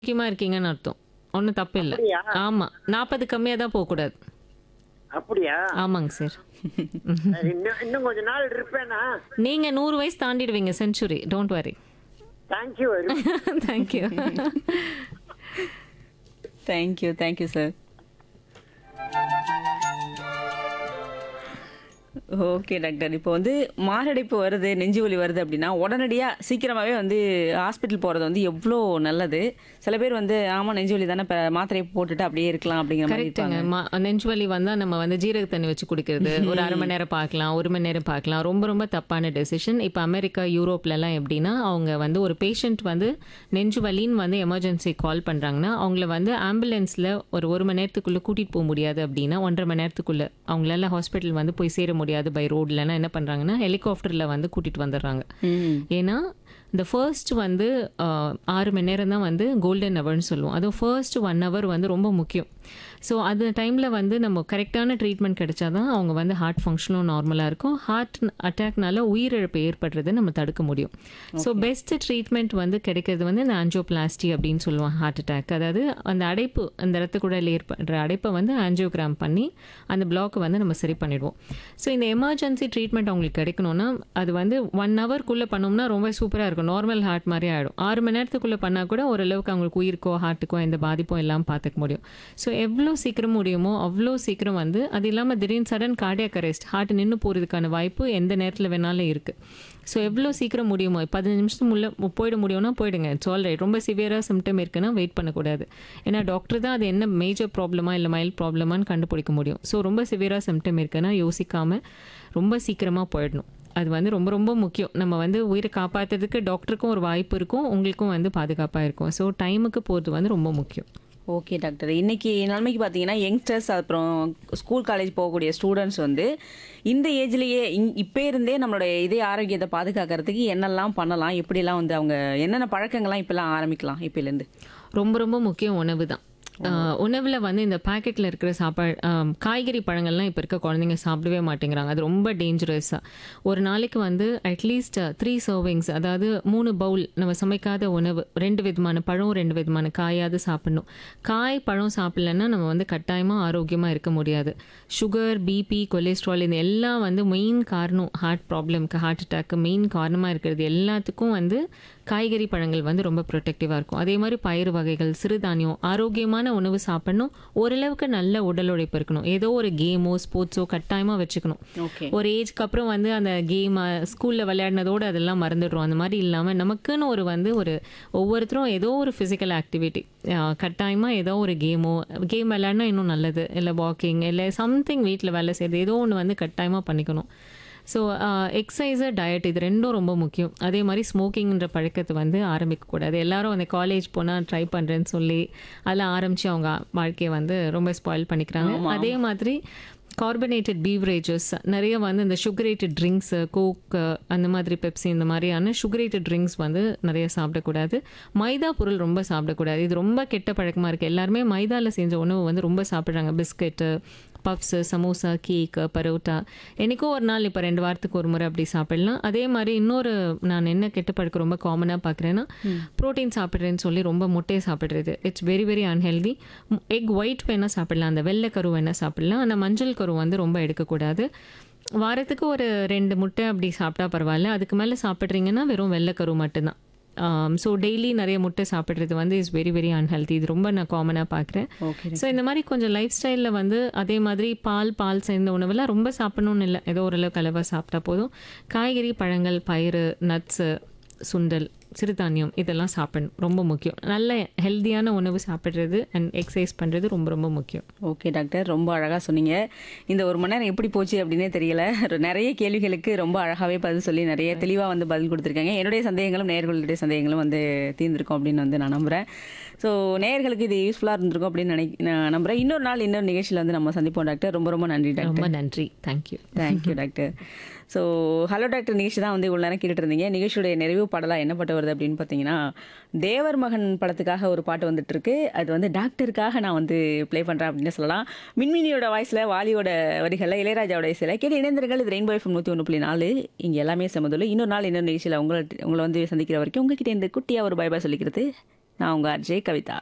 முக்கியமா இருக்கீங்கன்னு அர்த்தம் ஒன்றும் தப்பு இல்லை அப்படியா? ஆமா நாற்பது கம்மியாக தான் போகக்கூடாது அப்படியா ஆமாங்க சார் இன்னும் இன்னும் கொஞ்ச நாள் இருப்பேனா நீங்க நூறு வயசு தாண்டிடுவீங்க century don't worry thank you very thank you thank you thank you sir okay doctor இப்போ வந்து மாரடைப்பு வருது நெஞ்சு வலி வருது அப்படின்னா உடனடியாக சீக்கிரமாகவே வந்து ஹாஸ்பிட்டல் போகிறது வந்து எவ்வளோ நல்லது சில பேர் வந்து ஆமாம் நெஞ்சு வலி தானே இப்போ மாத்திரையை போட்டுட்டு அப்படியே இருக்கலாம் அப்படிங்கிற மாதிரி கரெக்டுங்க இருப்பாங்க நெஞ்சு வலி வந்தா நம்ம வந்து ஜீரக தண்ணி வச்சு குடிக்கிறது ஒரு அரை மணி நேரம் பார்க்கலாம் ஒரு மணி நேரம் பார்க்கலாம் ரொம்ப ரொம்ப தப்பான டெசிஷன் இப்போ அமெரிக்கா யூரோப்ல எல்லாம் எப்படின்னா அவங்க வந்து ஒரு பேஷண்ட் வந்து நெஞ்சு வலின்னு வந்து எமர்ஜென்சி கால் பண்றாங்கன்னா அவங்கள வந்து ஆம்புலன்ஸ்ல ஒரு ஒரு மணி நேரத்துக்குள்ள கூட்டிட்டு போக முடியாது அப்படின்னா ஒன்றரை மணி நேரத்துக்குள்ள அவங்களால ஹாஸ்பிட்டல் வந்து போய் சேர முடியாது பை ரோட்லன்னா என்ன பண்றாங்கன்னா ஹெலிகாப்டர்ல வந்து கூட்டிட்டு வந்துடுறாங்க ம் ஏன்னா இந்த ஃபர்ஸ்ட் வந்து ஆஹ், ஆறு மணி நேரம் தான் வந்து கோல்டன் ஹவர்னு சொல்லுவோம் அதுவும் ஃபர்ஸ்ட் ஒன் ஹவர் வந்து ரொம்ப முக்கியம் ஸோ அந்த டைமில் வந்து நம்ம கரெக்டான ட்ரீட்மெண்ட் கிடைச்சா தான் அவங்க வந்து ஹார்ட் ஃபங்க்ஷனும் நார்மலாக இருக்கும் ஹார்ட் அட்டாக்னால உயிரிழப்பு ஏற்படுறதை நம்ம தடுக்க முடியும் ஸோ பெஸ்ட் ட்ரீட்மெண்ட் வந்து கிடைக்கிறது வந்து இந்த ஆன்ஜியோபிளாஸ்டி அப்படின்னு சொல்லுவாங்க ஹார்ட் அட்டாக் அதாவது அந்த அடைப்பு அந்த ரத்த குழலில் ஏற்படுற அடைப்பை வந்து ஆன்ஜியோகிராம் பண்ணி அந்த பிளாக்கை வந்து நம்ம சரி பண்ணிடுவோம் ஸோ இந்த எமர்ஜென்சி ட்ரீட்மெண்ட் அவங்களுக்கு கிடைக்கணும்னா அது வந்து ஒன் ஹவர்க்குள்ளே பண்ணோம்னா ரொம்ப சூப்பராக இருக்கும் நார்மல் ஹார்ட் மாதிரி ஆகிடும் ஆறு மணி நேரத்துக்குள்ளே பண்ணால் கூட ஓரளவுக்கு அவங்களுக்கு உயிருக்கோ ஹார்ட்டுக்கோ எந்த பாதிப்பும் எல்லாம் பார்த்துக்க முடியும் ஸோ எவ்வளோ சீக்கிரம் முடியுமோ அவ்வளோ சீக்கிரம் வந்து அது இல்லாமல் திடீர்னு சடன் கார்டியாக் அரெஸ்ட் ஹார்ட் நின்று போகிறதுக்கான வாய்ப்பு எந்த நேரத்தில் வேணாலும் இருக்குது ஸோ எவ்வளோ சீக்கிரம் முடியுமோ பதினஞ்சு நிமிஷம் உள்ள போயிட முடியும்னா போயிடுங்க இட்ஸ் ஆல் ரைட் ரொம்ப சிவியராக சிம்டம் இருக்குன்னா வெயிட் பண்ணக்கூடாது ஏன்னா டாக்டர் தான் அது என்ன மேஜர் ப்ராப்ளமா இல்லை மைல்ட் ப்ராப்ளமான்னு கண்டுபிடிக்க முடியும் ஸோ ரொம்ப சிவியராக சிம்டம் இருக்குன்னா யோசிக்காமல் ரொம்ப சீக்கிரமாக போயிடணும் அது வந்து ரொம்ப ரொம்ப முக்கியம் நம்ம வந்து உயிரை காப்பாற்றுறதுக்கு டாக்டருக்கும் ஒரு வாய்ப்பு இருக்கும் உங்களுக்கும் வந்து பாதுகாப்பாக இருக்கும் ஸோ டைமுக்கு போகிறது வந்து ரொம்ப முக்கியம் ஓகே டாக்டர் இன்னைக்கு நிலைமைக்கு பார்த்தீங்கன்னா யங்ஸ்டர்ஸ் அப்புறம் ஸ்கூல் காலேஜ் போகக்கூடிய ஸ்டூடெண்ட்ஸ் வந்து இந்த ஏஜ்லேயே இப்போ இருந்தே நம்மளோட இதய ஆரோக்கியத்தை பாதுகாக்கிறதுக்கு என்னெல்லாம் பண்ணலாம் எப்படிலாம் வந்து அவங்க என்னென்ன பழக்கங்கள்லாம் இப்போலாம் ஆரம்பிக்கலாம் இப்போலேருந்து ரொம்ப ரொம்ப முக்கியம் உணவு தான் ஆஹ் உணவுல வந்து இந்த பாக்கெட்ல இருக்கிற சாப்பாடு ஆம், காய்கறி பழங்கள்லாம் இப்போ இருக்க குழந்தைங்க சாப்பிடவே மாட்டேங்கிறாங்க அது ரொம்ப டேஞ்சரஸா ஒரு நாளைக்கு வந்து அட்லீஸ்ட் த்ரீ சர்விங்ஸ் அதாவது மூணு பவுல் நம்ம சமைக்காத உணவு ரெண்டு விதமான பழம் ரெண்டு விதமான காயாவது சாப்பிடணும் காய் பழம் சாப்பிடலன்னா நம்ம வந்து கட்டாயமா ஆரோக்கியமா இருக்க முடியாது சுகர் பிபி கொலஸ்ட்ரால் இது எல்லாம் வந்து மெயின் காரணம் ஹார்ட் ப்ராப்ளம்க்கு ஹார்ட் அட்டாக்கு மெயின் காரணமாக இருக்கிறது எல்லாத்துக்கும் வந்து காய்கறி பழங்கள் வந்து ரொம்ப ப்ரொடெக்டிவாக இருக்கும் அதே மாதிரி பயிறு வகைகள் சிறுதானியம் ஆரோக்கியமான உணவு சாப்பிடணும் ஓரளவுக்கு நல்ல உடல் உழைப்பு இருக்கணும் ஏதோ ஒரு கேமோ ஸ்போர்ட்ஸோ கட்டாயமாக வச்சுக்கணும் ஓகே ஒரு ஏஜ்க்கு அப்புறம் வந்து அந்த கேம் ஸ்கூலில் விளையாடினதோடு அதெல்லாம் மறந்துடுறோம் அந்த மாதிரி இல்லாமல் நமக்குன்னு ஒரு வந்து ஒரு ஒவ்வொருத்தரும் ஏதோ ஒரு ஃபிசிக்கல் ஆக்டிவிட்டி கட்டாயமாக ஏதோ ஒரு கேமோ கேம் விளையாடினா இன்னும் நல்லது இல்லை வாக்கிங் இல்லை சம்திங் வீட்டில் வேலை செய்யுது ஏதோ ஒன்று வந்து கட்டாயமாக பண்ணிக்கணும் ஸோ எக்ஸசைஸு டயட் இது ரெண்டும் ரொம்ப முக்கியம் அதே மாதிரி ஸ்மோக்கிங்ன்ற பழக்கத்தை வந்து ஆரம்பிக்கக்கூடாது எல்லாரும் அந்த காலேஜ் போனால் ட்ரை பண்ணுறேன்னு சொல்லி அதெல்லாம் ஆரம்பித்து அவங்க வாழ்க்கையை வந்து ரொம்ப ஸ்பாயில் பண்ணிக்கிறாங்க அதே மாதிரி கார்பனேட்டட் பீவரேஜஸ் நிறைய வந்து இந்த சுகரேட்டட் ட்ரிங்க்ஸு கோக் அந்த மாதிரி பெப்சி இந்த மாதிரியான சுகரேட்டட் ட்ரிங்க்ஸ் வந்து நிறைய சாப்பிடக்கூடாது மைதா பொருள் ரொம்ப சாப்பிடக்கூடாது இது ரொம்ப கெட்ட பழக்கமாக இருக்குது எல்லாருமே மைதாவில் செஞ்ச உணவு வந்து ரொம்ப சாப்பிட்றாங்க biscuit puffs samosa cake parotta எனக்கோ ஒரு நாள் இப்போ ரெண்டு வாரத்துக்கு ஒரு முறை அப்படி சாப்பிடலாம் அதே மாதிரி இன்னொரு நான் என்ன கெட்ட பழக்கம் ரொம்ப காமனாக பார்க்குறேன்னா ப்ரோட்டீன் சாப்பிட்றேன்னு சொல்லி ரொம்ப முட்டையை சாப்பிட்றது it's very very unhealthy egg white வேணால் சாப்பிடலாம் அந்த வெள்ளை கரு வேணால் சாப்பிடலாம் ஆனால் மஞ்சள் கரு வந்து ரொம்ப எடுக்கக்கூடாது வாரத்துக்கு ஒரு ரெண்டு முட்டை அப்படி சாப்பிட்டா பரவாயில்ல அதுக்கு மேலே சாப்பிட்றீங்கன்னா வெறும் வெள்ளை கரு மட்டும்தான் ஸோ டெய்லி நிறைய முட்டை சாப்பிட்றது வந்து இஸ் வெரி வெரி அன்ஹெல்தி இது ரொம்ப நான் காமனாக பார்க்குறேன் ஓகே ஸோ இந்த மாதிரி கொஞ்சம் லைஃப் ஸ்டைலில் வந்து அதே மாதிரி பால் பால் சேர்ந்த உணவெல்லாம் ரொம்ப சாப்பிடணும்னு இல்லை ஏதோ ஓரளவுக்கு அளவாக சாப்பிட்டா போதும் காய்கறி பழங்கள் பயிறு நட்ஸு சுண்டல் சிறுதானியம் இதெல்லாம் சாப்பிடணும் ரொம்ப முக்கியம் நல்ல ஹெல்தியான உணவு சாப்பிட்றது அண்ட் எக்ஸசைஸ் பண்ணுறது ரொம்ப ரொம்ப முக்கியம் ஓகே டாக்டர் ரொம்ப அழகாக சொன்னீங்க இந்த ஒரு மணி நேரம் எப்படி போச்சு அப்படின்னே தெரியல ஒரு நிறைய கேள்விகளுக்கு ரொம்ப அழகாகவே பதில் சொல்லி நிறைய தெளிவாக வந்து பதில் கொடுத்துருக்காங்க என்னுடைய சந்தேகங்களும் நேயர்களுடைய சந்தேகங்களும் வந்து தீர்ந்திருக்கும் அப்படின்னு வந்து நான் நம்புகிறேன் ஸோ நேயர்களுக்கு இது யூஸ்ஃபுல்லாக இருந்திருக்கும் அப்படின்னு நினை நான் நம்புகிறேன் இன்னொரு நாள் இன்னொரு நிகழ்ச்சியில் வந்து நம்ம சந்திப்போம் டாக்டர் ரொம்ப ரொம்ப நன்றி டாக்டர் ரொம்ப நன்றி thank you thank you doctor so hello doctor நிகழ்ச்சி தான் வந்து இவ்வளோ நேரம் கேட்டுட்டு இருந்தீங்க நிகழ்ச்சியுடைய நிறைவு பாடலாக என்ன பாட்டு வருது அப்படின்னு பார்த்தீங்கன்னா தேவர் மகன் படத்துக்காக ஒரு பாட்டு வந்துட்டு இருக்கு அது வந்து டாக்டருக்காக நான் வந்து ப்ளே பண்ணுறேன் அப்படின்னு சொல்லலாம் மின்மினியோட வாய்ஸில் வாலியோட வரிகளில் இளையராஜாவோட இசையில் கேட்டு இணைந்திருங்கள் இது ரெயின்போ எஃப்எம் நூற்றி ஒன்று புள்ளி நாலு இங்கே எல்லாமே சமதுள்ள இன்னொரு நாள் இன்னொரு நிகழ்ச்சியில் உங்களை உங்களை வந்து சந்திக்கிற வரைக்கும் உங்ககிட்ட இந்த குட்டியாக ஒரு பை பாய் சொல்லிக்கிறது நான் உங்கள் அர்ஜே கவிதா